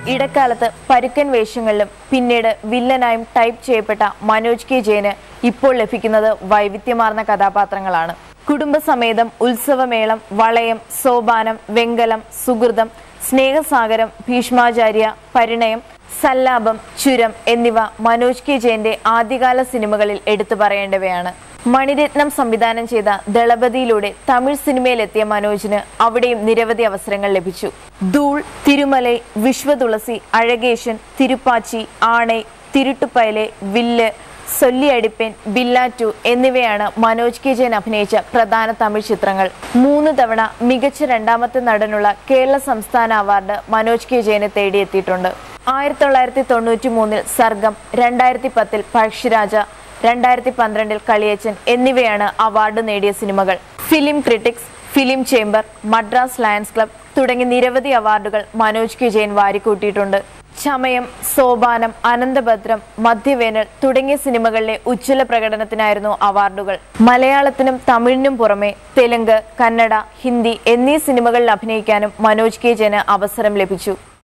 ഇടക്കാലത്ത് പരുക്കൻ വേഷങ്ങളിലും പിന്നീട് വില്ലനായും ടൈപ്പ് ചെയ്യപ്പെട്ട മനോജ് കെ ജയന് ഇപ്പോൾ ലഭിക്കുന്നത് വൈവിധ്യമാർന്ന കഥാപാത്രങ്ങളാണ് കുടുംബസമേതം ഉത്സവമേളം വളയം സോപാനം വെങ്കലം സുഹൃതം സ്നേഹസാഗരം ഭീഷ്മാചാര്യ പരിണയം സല്ലാപം ചുരം എന്നിവ മനോജ് കെ ജയന്റെ ആദ്യകാല സിനിമകളിൽ എടുത്തു പറയേണ്ടവയാണ് മണിരത്നം സംവിധാനം ചെയ്ത ദളപതിയിലൂടെ തമിഴ് സിനിമയിലെത്തിയ മനോജിന് അവിടെയും നിരവധി അവസരങ്ങൾ ലഭിച്ചു ധൂൾ തിരുമലൈ വിശ്വതുളസി അഴകേശൻ തിരുപ്പാച്ചി ആണൈ തിരുട്ടുപ്പയലെ വില്ല് സൊല്ലിയടിപ്പൻ ബില്ലാറ്റു എന്നിവയാണ് മനോജ് കെ ജയൻ അഭിനയിച്ച പ്രധാന തമിഴ് ചിത്രങ്ങൾ മൂന്ന് തവണ മികച്ച രണ്ടാമത്തെ നടനുള്ള കേരള സംസ്ഥാന അവാർഡ് മനോജ് കെ ജയനെ തേടിയെത്തിയിട്ടുണ്ട് ആയിരത്തി തൊള്ളായിരത്തി തൊണ്ണൂറ്റി മൂന്നിൽ സർഗം രണ്ടായിരത്തി പത്തിൽ പഴക്ഷിരാജ രണ്ടായിരത്തി പന്ത്രണ്ടിൽ കളിയച്ചൻ എന്നിവയാണ് അവാർഡ് നേടിയ സിനിമകൾ film critics film chamber Madras lions club തുടങ്ങി നിരവധി അവാർഡുകൾ മനോജ് കെ ജയൻ വാരിക്കൂട്ടിയിട്ടുണ്ട് ചമയം സോപാനം അനന്തഭദ്രം മധ്യവേനൽ തുടങ്ങിയ സിനിമകളിലെ ഉജ്ജ്വല പ്രകടനത്തിനായിരുന്നു അവാർഡുകൾ മലയാളത്തിനും തമിഴിനും പുറമെ തെലുങ്ക് കന്നഡ ഹിന്ദി എന്നീ സിനിമകളിൽ അഭിനയിക്കാനും മനോജ് കെ ജയന് അവസരം ലഭിച്ചു